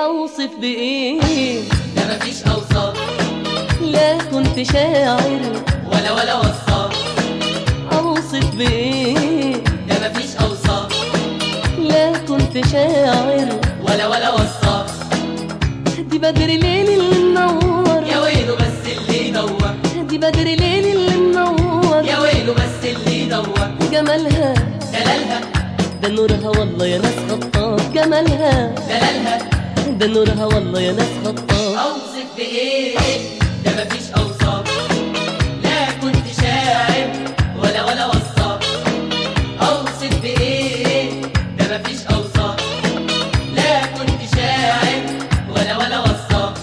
اوصف بايه ده مفيش اوصاف لا كنت شاعر ولا ولا وصاف اوصف بايه ده مفيش اوصاف لا كنت شاعر ولا ولا وصاف دي بدر ليل اللي منور يا ويله بس اللي يدور دي بدر ليل اللي منور يا ويله بس اللي يدور جمالها دلالها ده نورها والله يا ناس خطاف جمالها دلالها ده نورها والله يا ناس خطاف اوصف بايه ده مفيش اوصاف لا كنت شاعر ولا ولا وصاف اوصف بايه ده مفيش اوصاف لا كنت شاعر ولا ولا وصاف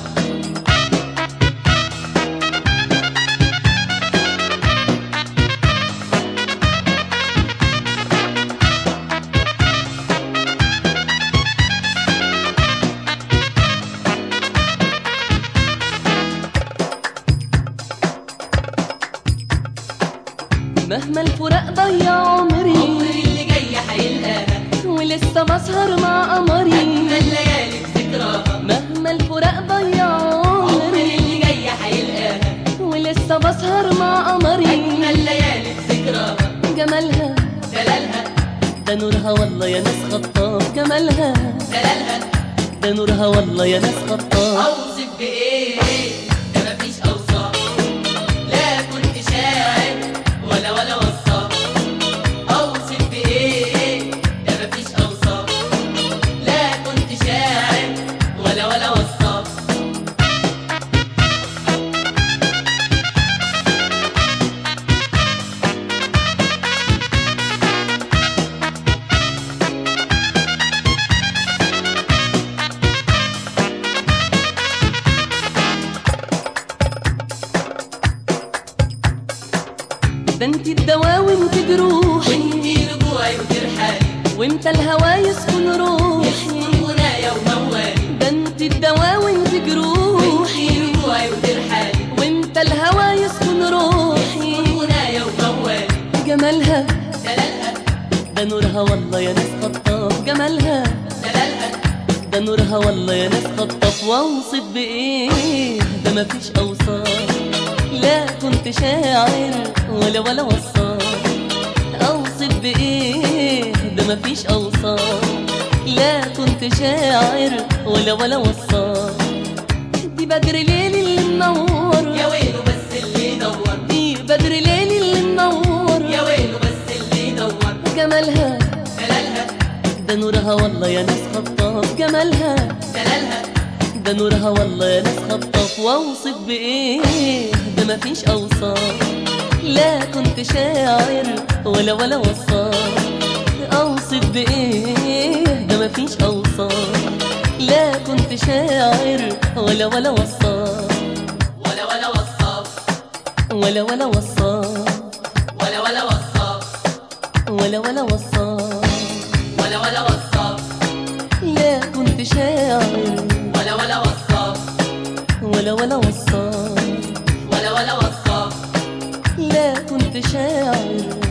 مهما الفراق ضيع عمري عمري اللي جاي هيلقاها ولسه بسهر مع قمري اجمل ليالي بذكراها مهما الفراق ضيع عمري عمري اللي جاي هيلقاها ولسه بسهر مع قمري اجمل ليالي بذكراها جمالها دلالها ده نورها والله يا ناس خطاف جمالها دلالها ده نورها والله يا ناس خطاف اوصف بايه ده مفيش اوصاف لا كنت شاعر ولا ولا وصاف اوصف بايه ده مفيش اوصاف لا كنت شاعر ولا ولا وصاف ده انت الدواء وانت جروحي وانتي رجوعي وترحالي وانت الهوى يسكن روحي يسكن غنايا وموالي ده انت الدواء وانت جروحي وانتي رجوعي وترحالي وانت الهوى يسكن روحي يسكن غنايا وموالي جمالها دلالها ده نورها والله يا ناس خطاف جمالها دلالها ده نورها والله يا ناس خطاف واوصف بايه ده مفيش اوصاف لا كنت شاعر ولا ولا وصاف اوصف بايه ده مفيش اوصاف لا كنت شاعر ولا ولا وصاف دي بدر ليل اللي منور يا ويله بس اللي يدور دي بدر ليل اللي منور يا ويله بس اللي يدور جمالها دلالها ده نورها والله يا ناس خطاف جمالها دلالها ده نورها والله يا ناس خطاف واوصف بايه ده مفيش اوصاف لا كنت شاعر ولا ولا وصاف اوصف بايه ده مفيش اوصاف لا كنت شاعر ولا ولا وصاف ولا ولا وصاف ولا ولا وصاف ولا ولا وصاف ولا ولا وصاف ولا ولا وصاف لا كنت شاعر ولا ولا وصاف ولا ولا وصاف ولا ولا وصاف لا كنت شاعر